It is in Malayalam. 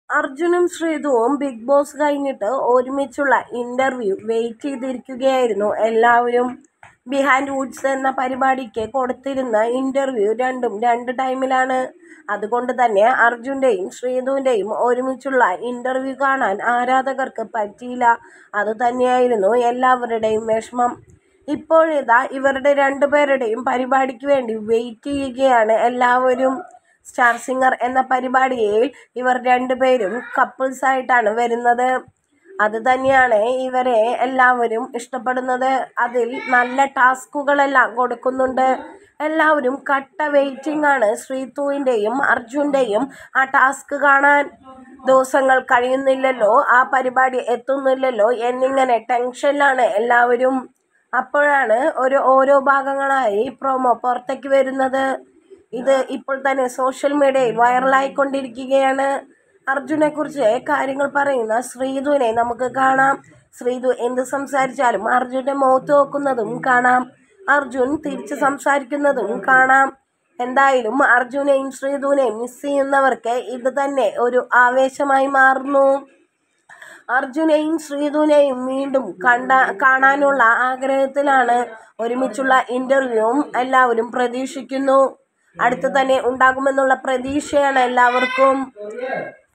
അർജുനും ശ്രീതുവും ബിഗ് ബോസ് കഴിഞ്ഞിട്ട് ഒരുമിച്ചുള്ള ഇൻ്റർവ്യൂ വെയിറ്റ് ചെയ്തിരിക്കുകയായിരുന്നു എല്ലാവരും ബിഹൈൻഡ് വുഡ്സ് എന്ന പരിപാടിക്ക് കൊടുത്തിരുന്ന ഇൻ്റർവ്യൂ രണ്ടും രണ്ട് ടൈമിലാണ് അതുകൊണ്ട് തന്നെ അർജുൻ്റെയും ശ്രീതുവിൻ്റെയും ഒരുമിച്ചുള്ള ഇൻ്റർവ്യൂ കാണാൻ ആരാധകർക്ക് പറ്റിയില്ല അത് തന്നെയായിരുന്നു എല്ലാവരുടെയും വിഷമം ഇപ്പോഴിതാ ഇവരുടെ രണ്ടുപേരുടെയും പരിപാടിക്ക് വേണ്ടി വെയിറ്റ് ചെയ്യുകയാണ് എല്ലാവരും സ്റ്റാർ സിംഗർ എന്ന പരിപാടിയിൽ ഇവർ രണ്ടുപേരും കപ്പിൾസ് ആയിട്ടാണ് വരുന്നത് അത് തന്നെയാണ് ഇവരെ എല്ലാവരും ഇഷ്ടപ്പെടുന്നത് അതിൽ നല്ല ടാസ്കുകളെല്ലാം കൊടുക്കുന്നുണ്ട് എല്ലാവരും കട്ട വെയിറ്റിംഗ് ആണ് ശ്രീതുവിൻ്റെയും അർജുൻ്റെയും ആ ടാസ്ക് കാണാൻ ദിവസങ്ങൾ കഴിയുന്നില്ലല്ലോ ആ പരിപാടി എത്തുന്നില്ലല്ലോ എന്നിങ്ങനെ ടെൻഷനിലാണ് എല്ലാവരും അപ്പോഴാണ് ഒരു ഓരോ ഭാഗങ്ങളായി പ്രൊമോ പുറത്തേക്ക് വരുന്നത് ഇത് ഇപ്പോൾ തന്നെ സോഷ്യൽ മീഡിയയിൽ വൈറലായിക്കൊണ്ടിരിക്കുകയാണ് അർജുനെക്കുറിച്ച് കാര്യങ്ങൾ പറയുന്ന ശ്രീധുവിനെ നമുക്ക് കാണാം ശ്രീധു എന്ത് സംസാരിച്ചാലും അർജുൻ്റെ മുഖത്ത് നോക്കുന്നതും കാണാം അർജുൻ തിരിച്ച് സംസാരിക്കുന്നതും കാണാം എന്തായാലും അർജുനെയും ശ്രീധുവിനെയും മിസ് ചെയ്യുന്നവർക്ക് ഇത് തന്നെ ഒരു ആവേശമായി മാറുന്നു അർജുനെയും ശ്രീധുവിനെയും വീണ്ടും കണ്ട കാണാനുള്ള ആഗ്രഹത്തിലാണ് ഒരുമിച്ചുള്ള ഇൻ്റർവ്യൂവും എല്ലാവരും പ്രതീക്ഷിക്കുന്നു അടുത്ത് തന്നെ ഉണ്ടാകുമെന്നുള്ള പ്രതീക്ഷയാണ് എല്ലാവർക്കും